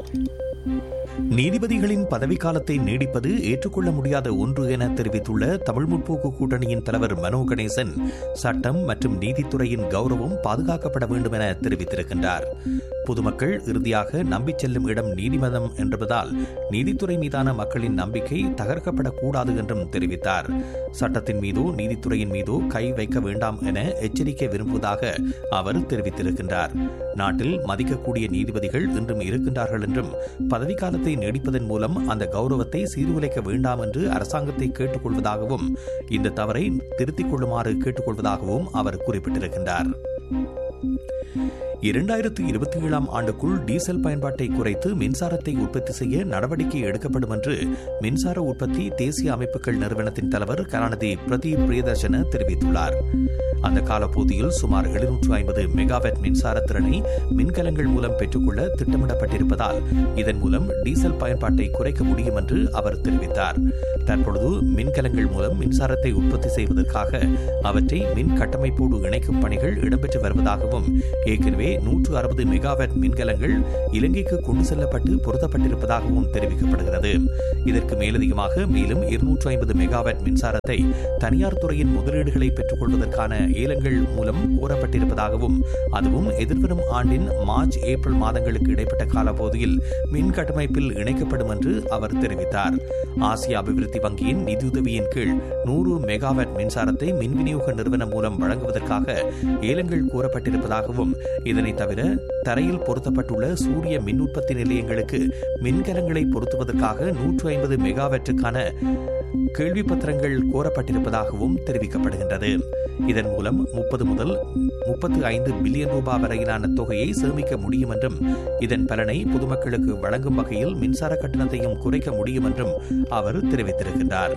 நீதிபதிகளின் பதவிக்காலத்தை நீடிப்பது ஏற்றுக்கொள்ள முடியாத ஒன்று என தெரிவித்துள்ள தமிழ் முற்போக்கு கூட்டணியின் தலைவர் மனோ கணேசன் சட்டம் மற்றும் நீதித்துறையின் கௌரவம் பாதுகாக்கப்பட வேண்டும் என தெரிவித்திருக்கின்றார் பொதுமக்கள் இறுதியாக நம்பிச் செல்லும் இடம் நீதிமன்றம் என்பதால் நீதித்துறை மீதான மக்களின் நம்பிக்கை தகர்க்கப்படக்கூடாது என்றும் தெரிவித்தார் சட்டத்தின் மீதோ நீதித்துறையின் மீதோ கை வைக்க வேண்டாம் என எச்சரிக்க விரும்புவதாக அவர் தெரிவித்திருக்கின்றார் நாட்டில் மதிக்கக்கூடிய நீதிபதிகள் இன்றும் இருக்கின்றார்கள் என்றும் பதவிக்காலத்தை நீடிப்பதன் மூலம் அந்த கௌரவத்தை சீர்குலைக்க வேண்டாம் என்று அரசாங்கத்தை கேட்டுக்கொள்வதாகவும் இந்த தவறை திருத்திக் கொள்ளுமாறு கேட்டுக்கொள்வதாகவும் அவர் குறிப்பிட்டிருக்கின்றார் இரண்டாயிரத்து இருபத்தி ஏழாம் ஆண்டுக்குள் டீசல் பயன்பாட்டை குறைத்து மின்சாரத்தை உற்பத்தி செய்ய நடவடிக்கை எடுக்கப்படும் என்று மின்சார உற்பத்தி தேசிய அமைப்புகள் நிறுவனத்தின் தலைவர் கலாநிதி பிரதீப் பிரியதர்ஷன தெரிவித்துள்ளார் அந்த காலப்பகுதியில் சுமார் எழுநூற்று ஐம்பது மெகாவாட் மின்சார திறனை மின்கலங்கள் மூலம் பெற்றுக்கொள்ள திட்டமிடப்பட்டிருப்பதால் இதன் மூலம் டீசல் பயன்பாட்டை குறைக்க முடியும் என்று அவர் தெரிவித்தார் தற்பொழுது மின்கலங்கள் மூலம் மின்சாரத்தை உற்பத்தி செய்வதற்காக அவற்றை மின் கட்டமைப்போடு இணைக்கும் பணிகள் இடம்பெற்று வருவதாகவும் ஏற்கனவே நூற்று அறுபது மெகாவாட் மின்கலங்கள் இலங்கைக்கு கொண்டு செல்லப்பட்டு பொருத்தப்பட்டிருப்பதாகவும் தெரிவிக்கப்படுகிறது இதற்கு மேலதிகமாக மேலும் இருநூற்று ஐம்பது மெகாவாட் மின்சாரத்தை தனியார் துறையின் முதலீடுகளை பெற்றுக் கொள்வதற்கான ஏலங்கள் மூலம் கோரப்பட்டிருப்பதாகவும் அதுவும் எதிர்வரும் ஆண்டின் மார்ச் ஏப்ரல் மாதங்களுக்கு இடைப்பட்ட காலப்பகுதியில் மின் கட்டமைப்பில் இணைக்கப்படும் என்று அவர் தெரிவித்தார் ஆசிய அபிவிருத்தி வங்கியின் நிதியுதவியின் கீழ் நூறு மெகாவாட் மின்சாரத்தை மின் விநியோக நிறுவனம் மூலம் வழங்குவதற்காக ஏலங்கள் கோரப்பட்டிருப்பதாகவும் இதனைத் தவிர தரையில் பொருத்தப்பட்டுள்ள சூரிய மின் உற்பத்தி நிலையங்களுக்கு மின்கலங்களை பொருத்துவதற்காக நூற்று ஐம்பது மெகாவாட்டுக்கான கேள்வி பத்திரங்கள் கோரப்பட்டிருப்பதாகவும் தெரிவிக்கப்படுகின்றது இதன் மூலம் முப்பது முதல் முப்பத்து ஐந்து பில்லியன் ரூபாய் வரையிலான தொகையை சேமிக்க முடியும் என்றும் இதன் பலனை பொதுமக்களுக்கு வழங்கும் வகையில் மின்சார கட்டணத்தையும் குறைக்க முடியும் என்றும் அவர் தெரிவித்திருக்கின்றார்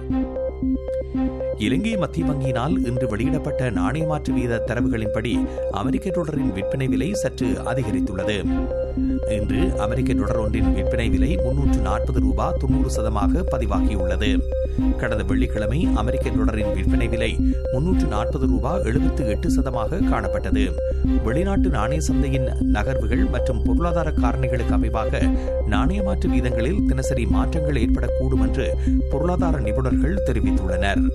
இலங்கை மத்திய வங்கியினால் இன்று வெளியிடப்பட்ட நாணய மாற்று வீத தரவுகளின்படி அமெரிக்க டாலரின் விற்பனை விலை சற்று அதிகரித்துள்ளது இன்று அமெரிக்க டாலர் ஒன்றின் விற்பனை விலை முன்னூற்று நாற்பது ரூபாய் தொன்னூறு சதமாக பதிவாகியுள்ளது கடந்த வெள்ளிக்கிழமை அமெரிக்க டாலரின் விற்பனை விலை முன்னூற்று நாற்பது ரூபாய் எழுபத்து எட்டு சதமாக காணப்பட்டது வெளிநாட்டு நாணய சந்தையின் நகர்வுகள் மற்றும் பொருளாதார காரணிகளுக்கு அமைவாக நாணய மாற்று வீதங்களில் தினசரி மாற்றங்கள் ஏற்படக்கூடும் என்று பொருளாதார நிபுணர்கள் தெரிவித்துள்ளனர்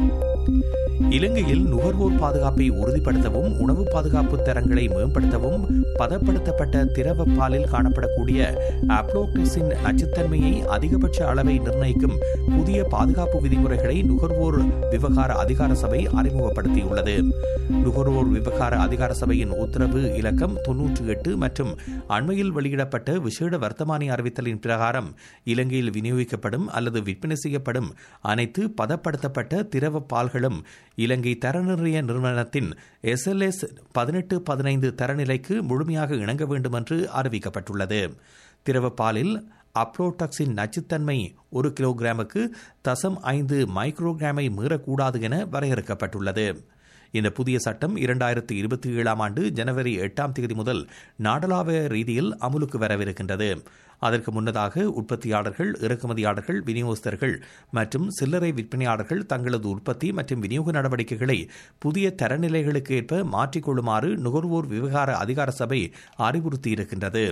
இலங்கையில் நுகர்வோர் பாதுகாப்பை உறுதிப்படுத்தவும் உணவு பாதுகாப்பு தரங்களை மேம்படுத்தவும் பதப்படுத்தப்பட்ட திரவ பாலில் காணப்படக்கூடிய அப்ளோக்டிஸின் நச்சுத்தன்மையை அதிகபட்ச அளவை நிர்ணயிக்கும் புதிய பாதுகாப்பு விதிமுறைகளை நுகர்வோர் விவகார அதிகார சபை அறிமுகப்படுத்தியுள்ளது நுகர்வோர் விவகார அதிகார சபையின் உத்தரவு இலக்கம் தொன்னூற்றி எட்டு மற்றும் அண்மையில் வெளியிடப்பட்ட விசேட வர்த்தமானி அறிவித்தலின் பிரகாரம் இலங்கையில் விநியோகிக்கப்படும் அல்லது விற்பனை செய்யப்படும் அனைத்து பதப்படுத்தப்பட்ட திரவ பால்களும் இலங்கை தரநிர்ணய நிறுவனத்தின் எஸ்எல்எஸ் பதினெட்டு பதினைந்து தரநிலைக்கு முழுமையாக இணங்க வேண்டும் என்று அறிவிக்கப்பட்டுள்ளது திரவ பாலில் அப்ளோடாக்சின் நச்சுத்தன்மை ஒரு கிலோகிராமுக்கு தசம் ஐந்து மைக்ரோகிராமை மீறக்கூடாது என வரையறுக்கப்பட்டுள்ளது இந்த புதிய சட்டம் இரண்டாயிரத்தி இருபத்தி ஏழாம் ஆண்டு ஜனவரி எட்டாம் தேதி முதல் நாடளாவிய ரீதியில் அமுலுக்கு வரவிருக்கின்றது அதற்கு முன்னதாக உற்பத்தியாளர்கள் இறக்குமதியாளர்கள் விநியோகஸ்தர்கள் மற்றும் சில்லறை விற்பனையாளர்கள் தங்களது உற்பத்தி மற்றும் விநியோக நடவடிக்கைகளை புதிய தரநிலைகளுக்கு ஏற்ப மாற்றிக்கொள்ளுமாறு நுகர்வோர் விவகார அதிகார சபை அறிவுறுத்தியிருக்கின்றது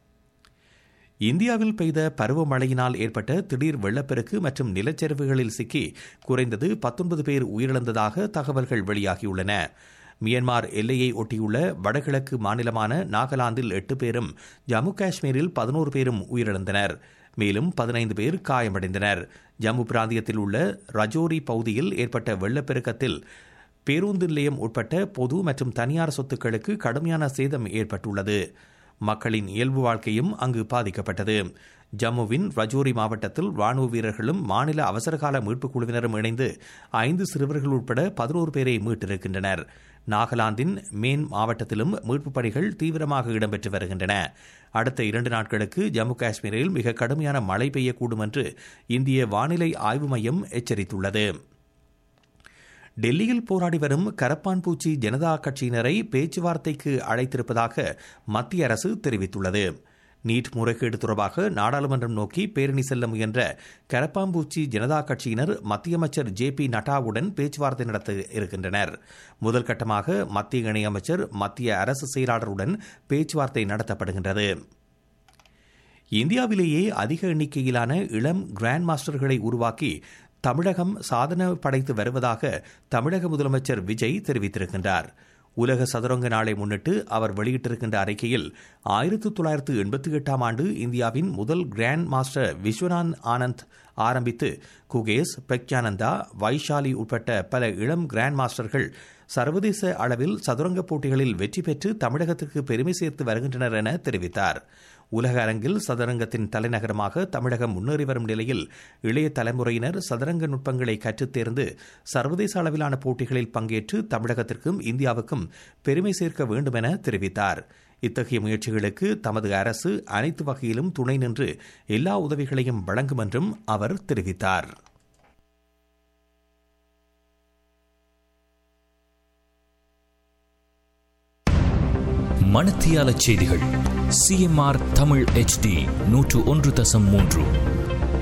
இந்தியாவில் பெய்த பருவமழையினால் ஏற்பட்ட திடீர் வெள்ளப்பெருக்கு மற்றும் நிலச்சரிவுகளில் சிக்கி குறைந்தது பத்தொன்பது பேர் உயிரிழந்ததாக தகவல்கள் வெளியாகியுள்ளன மியன்மார் எல்லையை ஒட்டியுள்ள வடகிழக்கு மாநிலமான நாகாலாந்தில் எட்டு பேரும் ஜம்மு காஷ்மீரில் பதினோரு பேரும் உயிரிழந்தனர் மேலும் பதினைந்து பேர் காயமடைந்தனர் ஜம்மு பிராந்தியத்தில் உள்ள ரஜோரி பகுதியில் ஏற்பட்ட வெள்ளப்பெருக்கத்தில் பேருந்து நிலையம் உட்பட்ட பொது மற்றும் தனியார் சொத்துக்களுக்கு கடுமையான சேதம் ஏற்பட்டுள்ளது மக்களின் இயல்பு வாழ்க்கையும் அங்கு பாதிக்கப்பட்டது ஜம்முவின் ரஜோரி மாவட்டத்தில் ராணுவ வீரர்களும் மாநில அவசரகால மீட்புக் குழுவினரும் இணைந்து ஐந்து சிறுவர்கள் உட்பட பதினோரு பேரை மீட்டிருக்கின்றனர் நாகாலாந்தின் மேன் மாவட்டத்திலும் மீட்புப் பணிகள் தீவிரமாக இடம்பெற்று வருகின்றன அடுத்த இரண்டு நாட்களுக்கு ஜம்மு காஷ்மீரில் மிக கடுமையான மழை பெய்யக்கூடும் என்று இந்திய வானிலை ஆய்வு மையம் எச்சரித்துள்ளது டெல்லியில் போராடி வரும் கரப்பான் பூச்சி ஜனதா கட்சியினரை பேச்சுவார்த்தைக்கு அழைத்திருப்பதாக மத்திய அரசு தெரிவித்துள்ளது நீட் முறைகேடு தொடர்பாக நாடாளுமன்றம் நோக்கி பேரணி செல்ல முயன்ற கரப்பாம்பூச்சி ஜனதா கட்சியினர் மத்திய அமைச்சர் ஜே பி நட்டாவுடன் பேச்சுவார்த்தை நடத்த இருக்கின்றனர் முதல் கட்டமாக மத்திய இணையமைச்சர் மத்திய அரசு செயலாளருடன் பேச்சுவார்த்தை நடத்தப்படுகின்றது இந்தியாவிலேயே அதிக எண்ணிக்கையிலான இளம் கிராண்ட் மாஸ்டர்களை உருவாக்கி தமிழகம் சாதனை படைத்து வருவதாக தமிழக முதலமைச்சர் விஜய் தெரிவித்திருக்கின்றார் உலக சதுரங்க நாளை முன்னிட்டு அவர் வெளியிட்டிருக்கின்ற அறிக்கையில் ஆயிரத்தி தொள்ளாயிரத்து எண்பத்தி எட்டாம் ஆண்டு இந்தியாவின் முதல் கிராண்ட் மாஸ்டர் விஸ்வநாத் ஆனந்த் ஆரம்பித்து குகேஸ் பிரக்யானந்தா வைஷாலி உட்பட்ட பல இளம் கிராண்ட் மாஸ்டர்கள் சர்வதேச அளவில் சதுரங்க போட்டிகளில் வெற்றி பெற்று தமிழகத்திற்கு பெருமை சேர்த்து வருகின்றனர் என தெரிவித்தார் உலக அரங்கில் சதுரங்கத்தின் தலைநகரமாக தமிழகம் முன்னேறி வரும் நிலையில் இளைய தலைமுறையினர் சதுரங்க நுட்பங்களை கற்றுத் தேர்ந்து சர்வதேச அளவிலான போட்டிகளில் பங்கேற்று தமிழகத்திற்கும் இந்தியாவுக்கும் பெருமை சேர்க்க வேண்டும் என தெரிவித்தார் இத்தகைய முயற்சிகளுக்கு தமது அரசு அனைத்து வகையிலும் துணை நின்று எல்லா உதவிகளையும் வழங்கும் என்றும் அவர் தெரிவித்தார் மணத்தியால செய்திகள் சிஎம்ஆர் தமிழ் ஹெச்டி நூற்று ஒன்று தசம் மூன்று